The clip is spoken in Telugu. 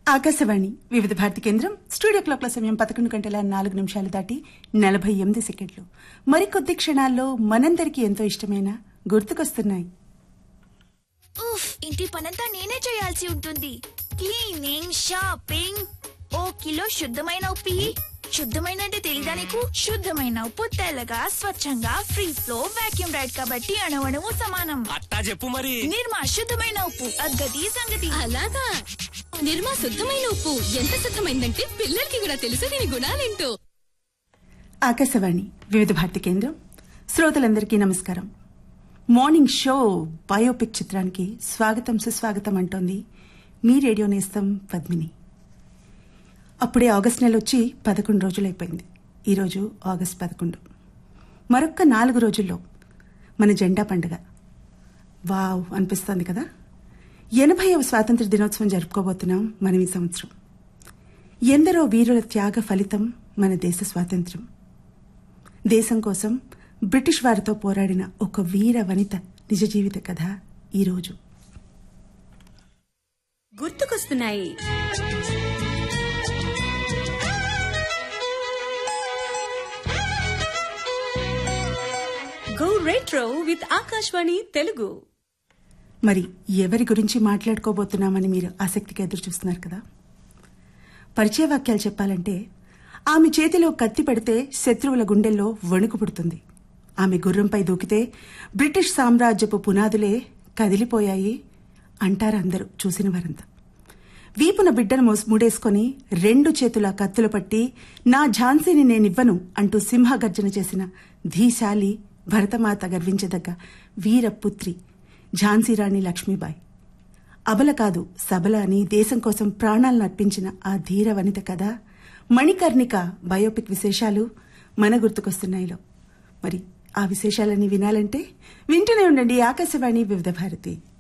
ఆకాశవాణి వివిధ భారతి కేంద్రం స్టూడియో క్లాక్ల సమయం పదకొండు గంటల నాలుగు నిమిషాలు దాటి నలభై ఎనిమిది సెకండ్లు మరికొద్ది క్షణాల్లో మనందరికీ ఎంతో ఇష్టమైన గుర్తుకొస్తున్నాయి ఉఫ్ ఇంటి పనంతా నేనే చేయాల్సి ఉంటుంది క్లీనింగ్ షాపింగ్ ఓ కిలో శుద్ధమైన ఉప్పి శుద్ధమైన అంటే తెలీదా నీకు శుద్ధమైన ఉప్పు తెల్లగా స్వచ్ఛంగా ఫ్రీ ఫ్లో వాక్యూమ్ రైడ్ కాబట్టి అణవణము సమానం అట్టా చెప్పు మరి నిర్మా శుద్ధమైన ఉప్పు అగ్గది సంగతి అలాగా నిర్మా శుద్ధమైన ఉప్పు ఎంత శుద్ధమైందంటే పిల్లలకి కూడా తెలుసు దీని గుణాలేంటో ఆకాశవాణి వివిధ భారతి కేంద్రం శ్రోతలందరికీ నమస్కారం మార్నింగ్ షో బయోపిక్ చిత్రానికి స్వాగతం సుస్వాగతం అంటోంది మీ రేడియో నేస్తం పద్మిని అప్పుడే ఆగస్ట్ నెల వచ్చి పదకొండు రోజులైపోయింది ఈరోజు ఆగస్ట్ పదకొండు మరొక్క నాలుగు రోజుల్లో మన జెండా పండుగ వావ్ అనిపిస్తోంది కదా ఎనభైవ స్వాతంత్ర దినోత్సవం జరుపుకోబోతున్నాం మనం ఈ సంవత్సరం ఎందరో వీరుల త్యాగ ఫలితం మన దేశ స్వాతంత్ర్యం దేశం కోసం బ్రిటిష్ వారితో పోరాడిన ఒక వీర వనిత నిజ జీవిత కథ ఈరోజు గుర్తుకొస్తున్నాయి go retro with Akashvani Telugu మరి ఎవరి గురించి మాట్లాడుకోబోతున్నామని మీరు ఆసక్తిగా ఎదురు చూస్తున్నారు కదా పరిచయ వాక్యాలు చెప్పాలంటే ఆమె చేతిలో కత్తి పెడితే శత్రువుల గుండెల్లో వణుకు పుడుతుంది ఆమె గుర్రంపై దూకితే బ్రిటిష్ సామ్రాజ్యపు పునాదులే కదిలిపోయాయి అంటారు అందరూ చూసిన వారంతా వీపున బిడ్డను మోస్- ముడేసుకొని రెండు చేతుల కత్తులు పట్టి నా ఝాన్సీని నేనివ్వను అంటూ సింహగర్జన చేసిన ధీశాలి భరతమాత గర్వించదగ్గ వీరపుత్రి ఝాన్సీరాణి లక్ష్మీబాయి అబల కాదు సబల అని దేశం కోసం ప్రాణాలను అర్పించిన ఆ ధీర వనిత కథ మణికర్ణిక బయోపిక్ విశేషాలు మన గుర్తుకొస్తున్నాయిలో మరి ఆ విశేషాలని వినాలంటే వింటూనే ఉండండి ఆకాశవాణి వివిధ భారతి